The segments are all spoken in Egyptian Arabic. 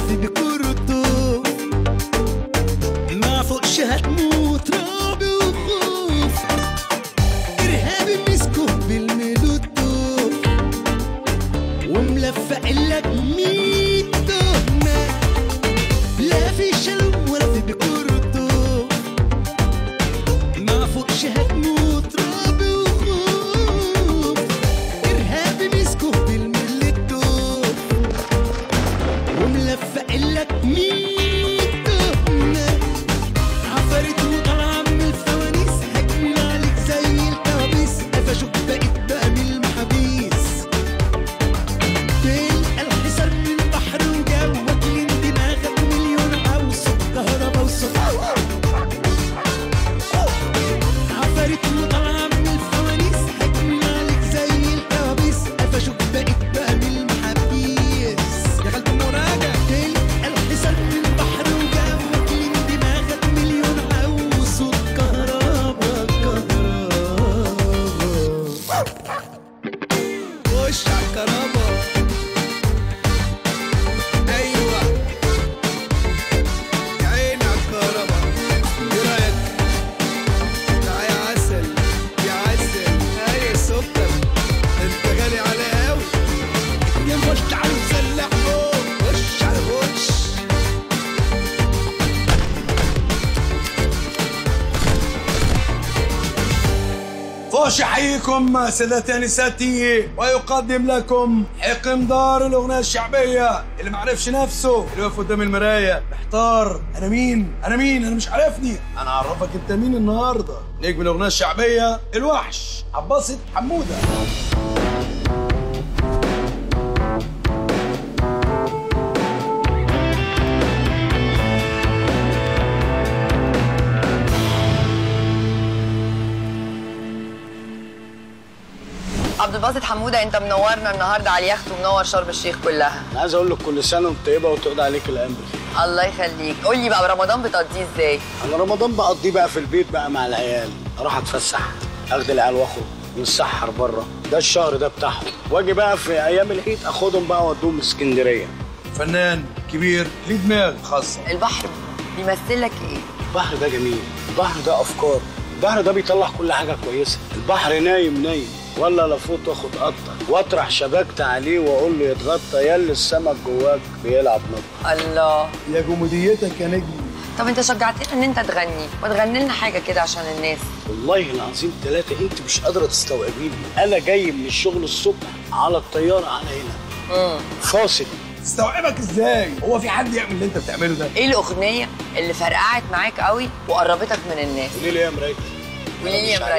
في بكورته ما فوقش هتموت رعب وخوف ارهابي مسكه بالملوتوف وملفق لك ميت تهمة لا في شلوم ولا في بكورته ما فوقش هتموت رعب وخوف ارهابي مسكه بالملوتوف وملفق لك ميت تهمة عفرت وطالعة من الفوانيس هجمين عليك زي الكوابيس قفشوك بقيت بقى من المحابيس تلقى الحصار من بحر وجو واكلين دماغك مليون عاوز كهربا وصوت عفرت وطالعة من الفوانيس هجمين عليك زي الكوابيس قفشوك بقيت بقى من المحابيس دخلت مراجع تلقى الحصار من بحر وجو واكلين دماغك مليون عاوز صوت كهربا كهربا خش على الكهربا ايوه يا عيني على الكهربا ايه رايك تعالى يا عسل يا عسل ايوه سكر انت غالي على قوي يا خش تعالى نسلح خش على خش فوش يحييكم سادتي انساتي ويقدم لكم حكم دار الاغنيه الشعبيه اللي ما عرفش نفسه اللي واقف قدام المرايه محتار انا مين انا مين انا مش عارفني انا اعرفك انت مين النهارده نجم الاغنيه الشعبيه الوحش عباسط حموده عبد الباسط حموده انت منورنا النهارده على اليخت ومنور شرم الشيخ كلها انا عايز اقول لك كل سنه وانت طيبه وتقضي عليك الايام بخير الله يخليك قول لي بقى رمضان بتقضيه ازاي انا رمضان بقضيه بقى في البيت بقى مع العيال اروح اتفسح اخد العيال واخرج نتسحر بره ده الشهر ده بتاعهم واجي بقى في ايام العيد اخدهم بقى اوديهم اسكندريه فنان كبير ليه دماغ خاصه البحر بيمثل لك ايه البحر ده جميل البحر ده افكار البحر ده بيطلع كل حاجه كويسه البحر نايم نايم ولا لفوت واخد قطه واطرح شبكت عليه واقول له يتغطى ياللي السمك جواك بيلعب نط الله يا جموديتك يا نجم طب انت شجعتنا ان انت تغني ما تغني لنا حاجه كده عشان الناس والله العظيم ثلاثة انت مش قادرة تستوعبيني انا جاي من الشغل الصبح على الطيارة على هنا امم فاصل تستوعبك ازاي هو في حد يعمل اللي انت بتعمله ده ايه الاغنيه اللي فرقعت معاك قوي وقربتك من الناس قولي لي يا مرايتي قولي لي يا مرايت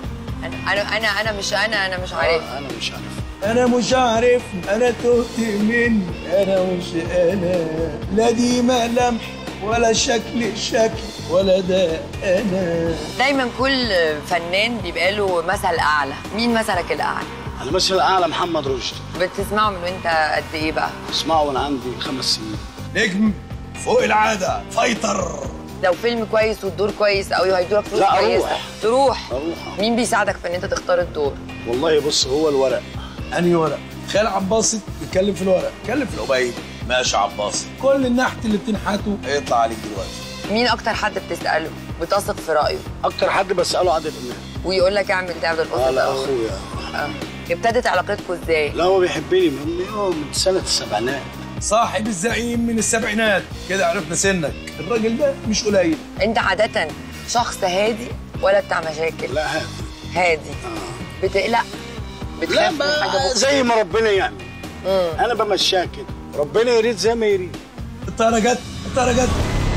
انا انا انا انا مش انا انا مش عارف آه، انا مش عارف انا مش عارف انا تهت مني انا مش انا لا دي ملامح ولا شكل شكل ولا ده انا دايما كل فنان بيبقى له مثل اعلى مين مثلك الاعلى انا مثل اعلى محمد رشدي بتسمعه من وانت قد ايه بقى اسمعه وانا عندي خمس سنين نجم فوق العاده فايتر لو فيلم كويس والدور كويس قوي وهيدولك فلوس لا، كويسه أروح. تروح اروح مين بيساعدك في ان انت تختار الدور والله بص هو الورق انهي ورق خال عباسط بيتكلم في الورق اتكلم في القبيل ماشي عباسط كل النحت اللي بتنحته هيطلع عليك دلوقتي مين اكتر حد بتساله بتثق في رايه اكتر حد بساله عادل امام ويقول لك اعمل ده يا عبد الباسط اه لا أو- اخويا آه. ابتدت علاقتكم ازاي لا هو بيحبني من هو من سنة السبعينات صاحب الزعيم من السبعينات كده عرفنا سنك الراجل ده مش قليل انت عاده شخص هادي ولا بتاع مشاكل لا هادي هادي بتقلق لا بتخاف من حاجه ما بكره زي ما ربنا يعمل مم. انا بمشيها كده ربنا يريد زي ما يريد الطياره جت الطياره جت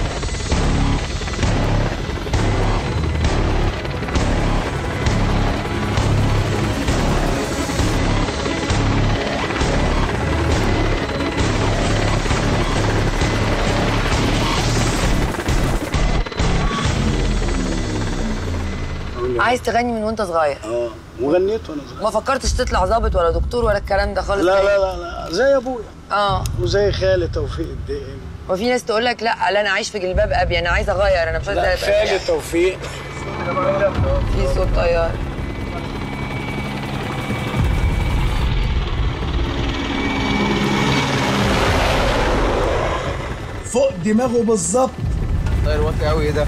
عايز تغني من وانت صغير اه وغنيت وانا صغير ما فكرتش تطلع ظابط ولا دكتور ولا الكلام ده خالص لا لا لا لا زي ابويا اه وزي خالي توفيق الدقيق وفي ناس تقول لك لا لا انا عايش في جلباب ابي انا عايز اغير انا مش عايز لا ابقى خالي توفيق في صوت طيار دماغه بالظبط طاير واطي قوي ايه ده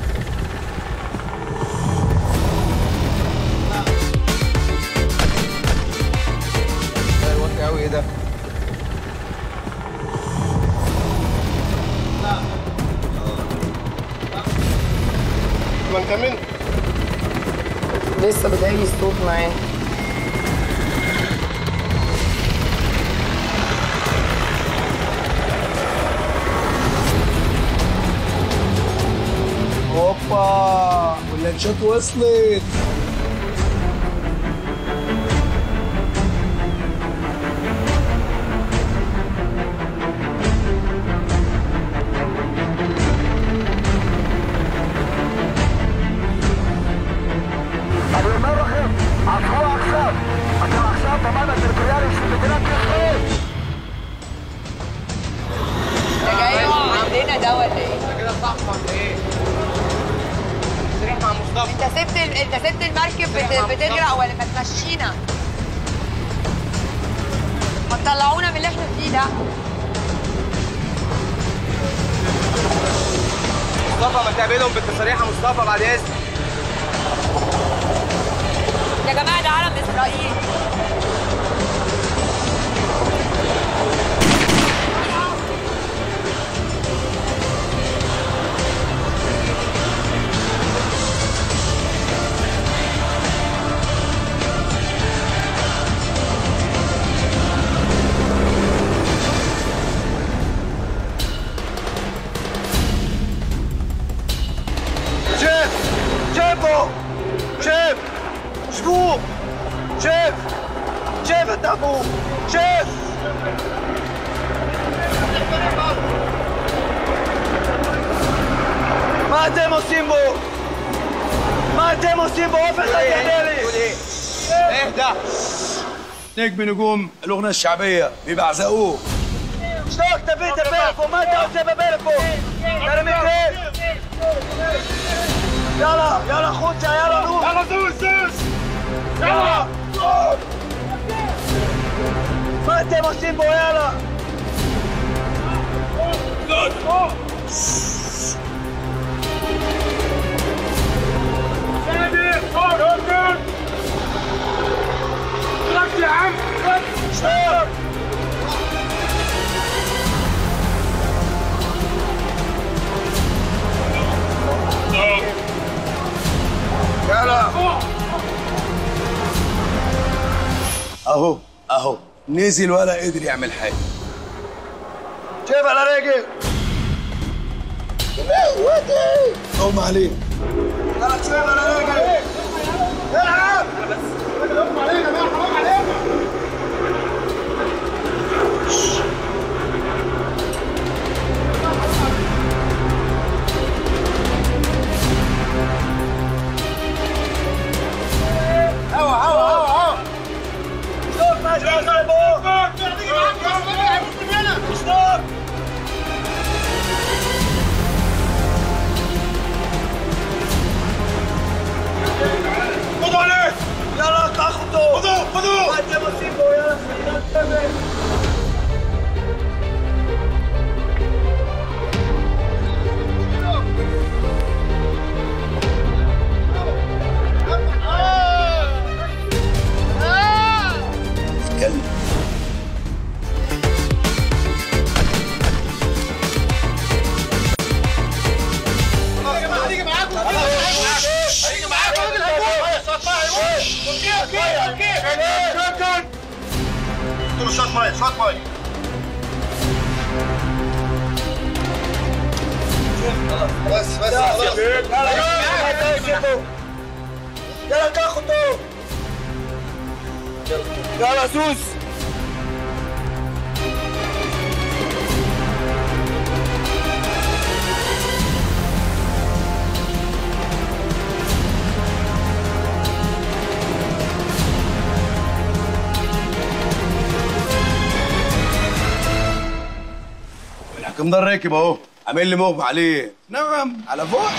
طاير واطي قوي ايه ده ما نكمل لسه بداية الصوت معاه هوبا واللانشات وصلت ده جاي عندنا ده ولا ايه؟ كده صح ولا ايه تروح مع مصطفى انت سبت ال... انت سبت المركب بت... بتغرق ولا ما تمشينا؟ ما تطلعونا من اللي احنا فيه ده مصطفى ما تقابلهم بالتصاريح يا مصطفى بعد اذنك يا جماعه ده علم اسرائيل شيف شيفو شيف شبوب شيف شيف انت ابوه شيف ما تيمو سيمبو ما تيمو سيمبو وقف الدليلي ايه ده نجم نجوم الاغنيه الشعبيه بيبعزقوه شلون تبي تبيلفو ما تبي تبيلفو ترمي كيف يلا يلا خوتة يلا نور يلا زوز زوز يلا ما تيمو سيمبو يلا شلون يلا اهو اهو نزل ولا قدر يعمل حاجه شوف على رجل هم عليه يلا شوف على رجل العب هوا هوا هوا هوا شوف ما شوف ستوب خذوا عليه يلا تاخذوا خذوا خذوا ما تبغوا يلا كلب هيجي معاكم هيجي معاكم اوكي اوكي اوكي دول شوت ميه شوت ميه بس بس خلاص يلا تاخذوا يلا سوس الحكم ده راكب اهو عامل لي مغمى عليه نعم على فوق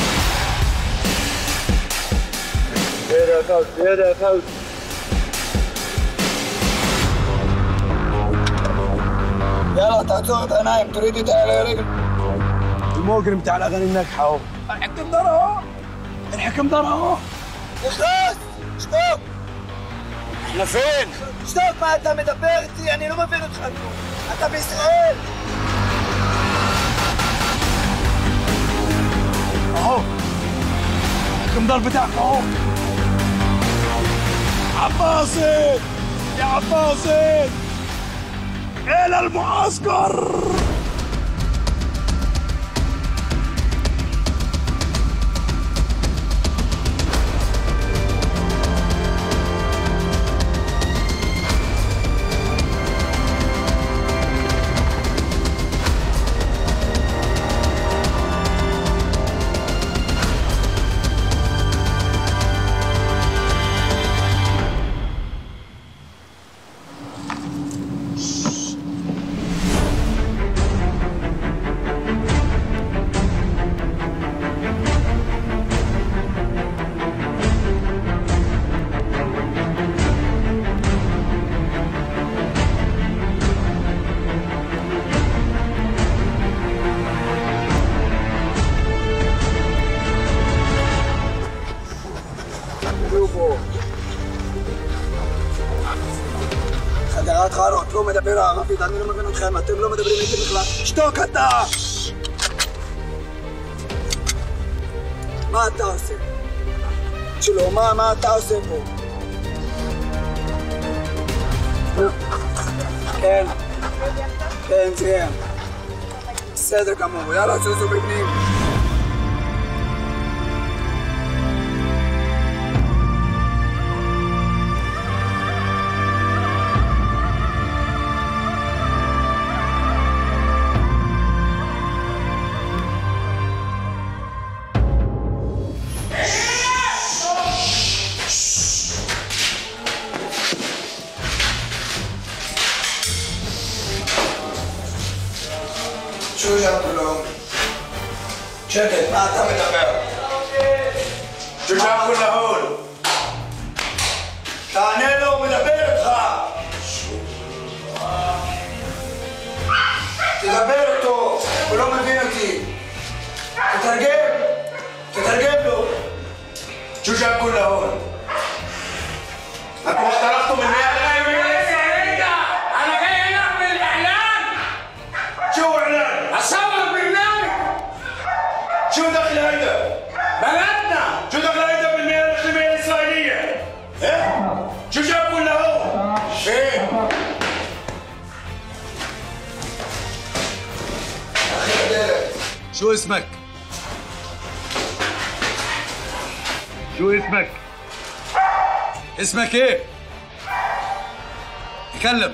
يا فوز يا فوز يلا تعال انا نايم تريد تعال المجرم بتاع الاغاني الناجحه اهو الحكم دار اهو الحكم دار اهو خلاص ستوب احنا فين؟ ستوب ما انت مدبرت يعني لو ما فين تخلوا انت باسرائيل اهو الحكم دار بتاعك اهو عباسي يا عباسي الى المعسكر חגרת חרות, לא מדבר ערבית, אני לא מבין אתכם, אתם לא מדברים איתי בכלל. שתוק אתה! מה אתה עושה? שלו, מה, מה אתה עושה פה? כן, כן, כן. בסדר גמור, יאללה, זוזו בפנים. شو يا كلهم؟ شكل ما אתה מדבר. תושב כולהון. תענה לו, הוא מדבר איתך. תדבר איתו, הוא לא מבין אותי. תתרגם, תתרגם לו. תושב כולהון. אתם اخترقتوا من انا جاي هنا اعمل اعلان شو اعلان؟ اصور برنامج شو دخل هيدا؟ بلدنا شو دخل هيدا بالمياه الاقليميه الاسرائيليه؟ ايه؟ شو جاب كلهون؟ ايه؟ شو اسمك؟ شو اسمك؟ اسمك ايه؟ تكلم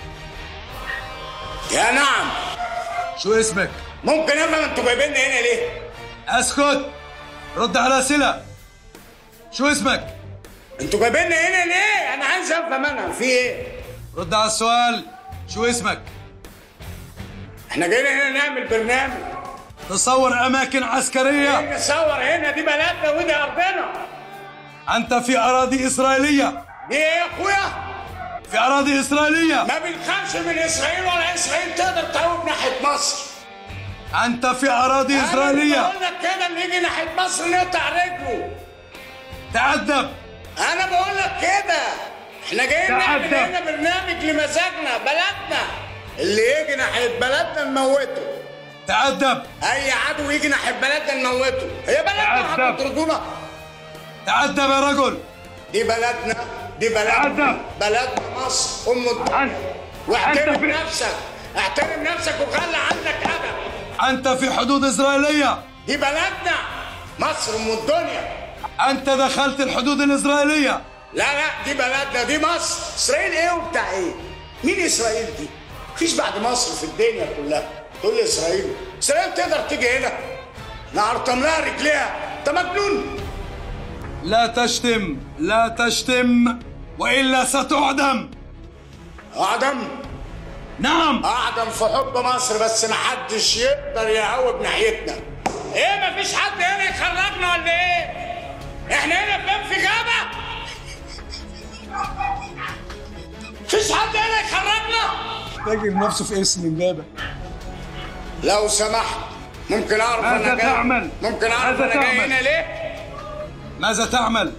يا نعم شو اسمك؟ ممكن اما انتوا جايبيني هنا ليه؟ اسكت رد على اسئله شو اسمك؟ انتوا جايبيني هنا ليه؟ انا عايز افهم انا في ايه؟ رد على السؤال شو اسمك؟ احنا جايين هنا نعمل برنامج تصور اماكن عسكريه نصور هنا دي بلدنا ودي ارضنا انت في اراضي اسرائيليه دي ايه يا اخويا؟ في اراضي اسرائيليه ما بنخافش من اسرائيل ولا اسرائيل تقدر تقوم ناحيه مصر انت في اراضي انا اسرائيليه بقول لك كده اللي يجي ناحيه مصر نقطع رجله تأدب انا بقول لك كده احنا جايين نعمل تعدى. هنا برنامج لمزاجنا بلدنا اللي يجي ناحيه بلدنا نموته تأدب اي عدو يجي ناحيه بلدنا نموته هي بلدنا تعدى. هتطردونا تأدب يا رجل دي بلدنا دي بلدنا تعدى. بلدنا مصر ام الدنيا أنت واحترم في- نفسك احترم نفسك وخلي عندك ادب انت في حدود اسرائيليه دي بلدنا مصر ام الدنيا انت دخلت الحدود الاسرائيليه لا لا دي بلدنا دي مصر اسرائيل ايه وبتاع ايه مين اسرائيل دي مفيش بعد مصر في الدنيا كلها تقول لي اسرائيل اسرائيل تقدر تيجي هنا نعرطم لها رجليها انت مجنون لا تشتم لا تشتم والا ستعدم اعدم نعم اعدم في حب مصر بس محدش يقدر يهوب ناحيتنا ايه مفيش حد هنا يخرجنا ولا ايه احنا هنا بنام في غابه مفيش حد هنا يخرجنا فاكر نفسه في اسم امبابه لو سمحت ممكن اعرف ماذا انا جاي تعمل؟ ممكن اعرف ماذا انا جاي تعمل؟ هنا ليه ماذا تعمل؟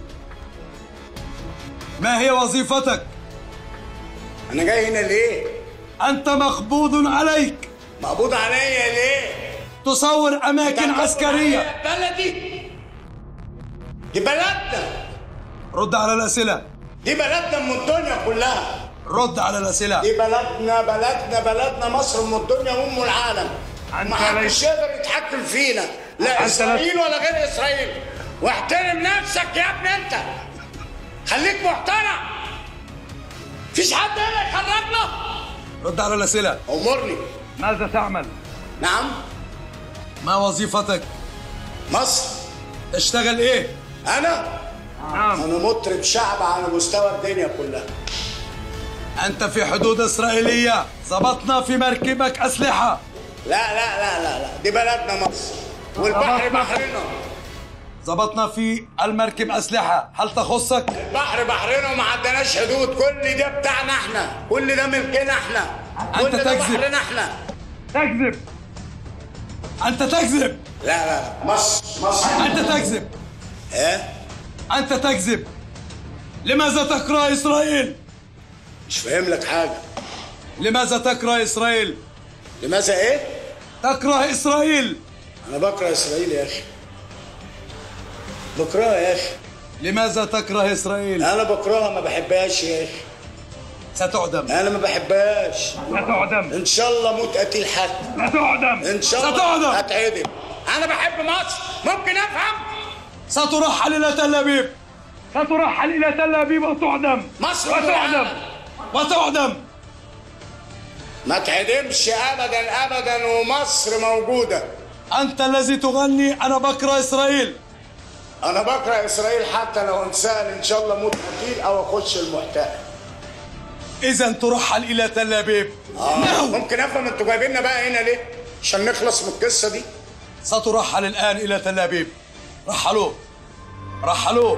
ما هي وظيفتك؟ انا جاي هنا ليه أنت مقبوض عليك مقبوض عليا ليه تصور أماكن ده عسكرية بلدي دي بلدنا رد على الأسئلة دي بلدنا من الدنيا كلها رد على الأسئلة دي بلدنا بلدنا بلدنا مصر ام الدنيا وام العالم أنت ما حدش ليس- يقدر يتحكم فينا لا أنت اسرائيل ولا غير اسرائيل واحترم نفسك يا ابني انت خليك محترم فيش حد هنا يخرجنا رد على الأسئلة امرني ماذا تعمل؟ نعم ما وظيفتك؟ مصر تشتغل إيه؟ انا نعم انا مطرب شعب على مستوى الدنيا كلها أنت في حدود إسرائيلية ضبطنا في مركبك أسلحة لا لا لا لا لا دي بلدنا مصر والبحر بحرنا ضبطنا في المركب أسلحة هل تخصك؟ البحر بحرنا وما عندناش حدود كل ده بتاعنا احنا كل ده ملكنا احنا كل أنت ده تكذب. بحرنا احنا تكذب أنت تكذب لا لا لا مصر مصر أنت تكذب ايه أنت تكذب لماذا تكره إسرائيل؟ مش فاهم لك حاجه لماذا تكره إسرائيل؟ لماذا ايه تكره إسرائيل انا بكره اسرائيل يا اخي بكرهها يا اخي لماذا تكره إسرائيل؟ انا بكرهها ما بحبهاش يا اخي ستعدم انا ما بحبهاش ستعدم ان شاء الله موت قتيل حد ستعدم ان شاء الله ستعدم. هتعدم انا بحب مصر ممكن افهم سترحل إلى تل أبيب سترحل إلى تل أبيب وتعدم مصر وتعدم والعالم. وتعدم ما تعدمش ابدا ابدا ومصر موجوده أنت الذي تغني أنا بكره إسرائيل انا بكره اسرائيل حتى لو انسان ان شاء الله موت قتيل او اخش المحتل إذا ترحل إلى تل أبيب آه. ممكن افهم انتوا جايبيننا بقى هنا ليه عشان نخلص من القصه دي سترحل الآن إلى تل أبيب رحلوا رحلوا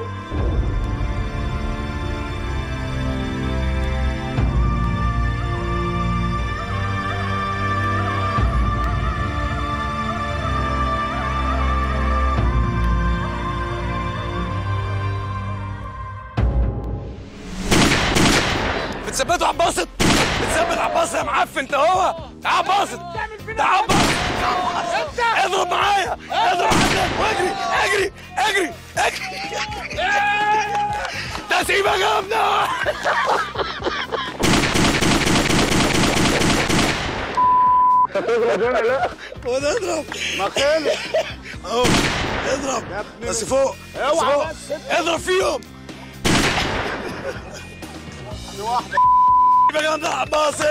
بتثبتوا عباسط بتثبت عباسط يا معفن انت هو تعال عباسط تعال عباسط اضرب معايا اضرب معايا واجري اجري اجري اجري تسيبك يا ابني ونضرب ما خلص اهو اضرب بس فوق بس فوق اضرب فيهم واحدة يا ابني عباسط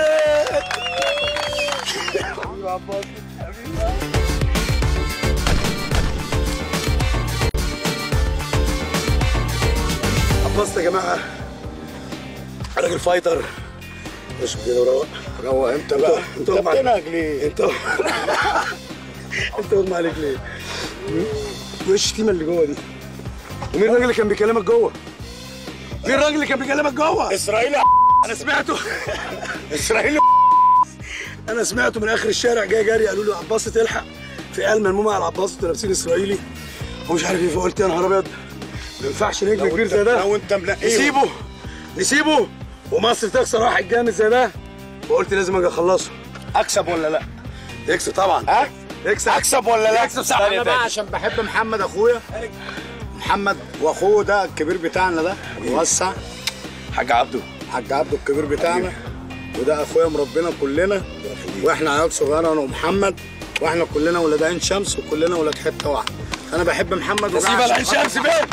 عباسط يا جماعة راجل فايتر مش كده وروق روق انت بقى انت اغمى عليك بتنهج ليه انت انت اغمى عليك ليه؟ وايه الشتيمة اللي جوه دي؟ ومين الراجل اللي كان بيكلمك جوه؟ مين الراجل اللي كان بيكلمك جوه؟ اسرائيل انا سمعته اسرائيل انا سمعته من اخر الشارع جاي جري قالوا له عباس تلحق في قال ملمومه على عباس لابسين اسرائيلي ومش عارف ايه فقلت يا نهار ابيض ما ينفعش نجم كبير زي ده لو انت منقيه نسيبه نسيبه ومصر تخسر واحد جامد زي ده وقلت لازم اجي اخلصه اكسب ولا لا يكسب طبعا ها يكسب اكسب ولا لا يكسب ساعة انا بقى عشان بحب محمد اخويا محمد واخوه ده الكبير بتاعنا ده موسع حاج عبده حاج عبده الكبير بتاعنا وده اخويا مربينا كلنا واحنا عيال صغيره انا ومحمد واحنا كلنا ولاد عين شمس وكلنا ولاد حته واحده انا بحب محمد وده نسيب عشان العين خاطر شمس فين؟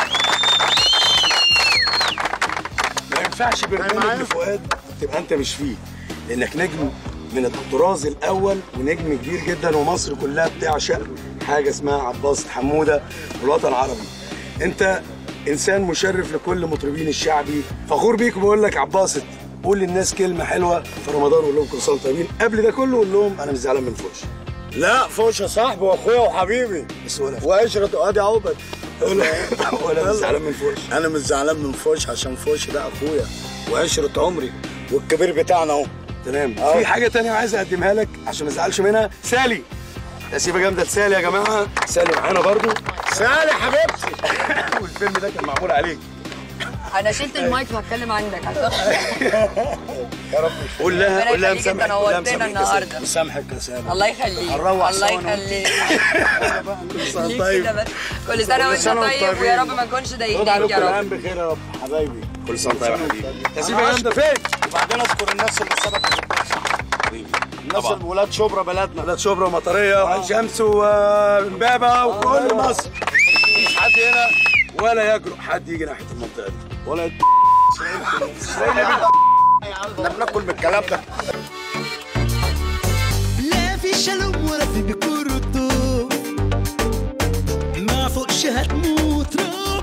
ما ينفعش برنامج معايا؟ لفؤاد تبقى انت مش فيه لانك نجم من الطراز الاول ونجم كبير جدا ومصر كلها بتعشق حاجه اسمها عباس حموده والوطن العربي انت انسان مشرف لكل مطربين الشعبي فخور بيك وبقول لك عباسط قول للناس كلمه حلوه في رمضان وقول لهم كل سنه وانتم طيبين قبل ده كله قول لهم انا مش زعلان من فوش لا فوش يا صاحبي واخويا وحبيبي بس ولا وعشرة وادي عوبد ولا ولا مش زعلان من فوش انا مش زعلان من فوش عشان فوش ده اخويا وعشرة عمري والكبير بتاعنا اهو تمام في حاجه تانية عايز اقدمها لك عشان ما ازعلش منها سالي تسيبه جامده لسالي يا جماعه سالي معانا برضو سالي حبيبتي والفيلم ده كان معمول عليك انا شلت المايك وهتكلم عندك قول لها ربنا قول لها يخليك انت مسامحك قول لها نورتنا مسامحك يا سالي. النهارده مسامحك يا سامي الله يخليك هنروح الله سوا أنا يخليك سنة ليك طيب كده بس كل سنه وانت سنة وأنت طيب طيب. ويا رب ما نكونش خد ضايقناك عليكم يا رب الأيام بخير يا رب حبايبي كل سنه طيب يا حبيبي تسيبه جامده فين وبعدين اذكر الناس اللي سبقت الناس اللي ولاد شبرا بلدنا بلاد شبرا ومطريه وعين شمس وامبابه وكل مصر مفيش حد هنا ولا يجرؤ حد يجي ناحيه المنطقه دي ولا احنا بناكل بالكلام ده لا في شلوم ولا في بكورتو ما فوقش هتموت روح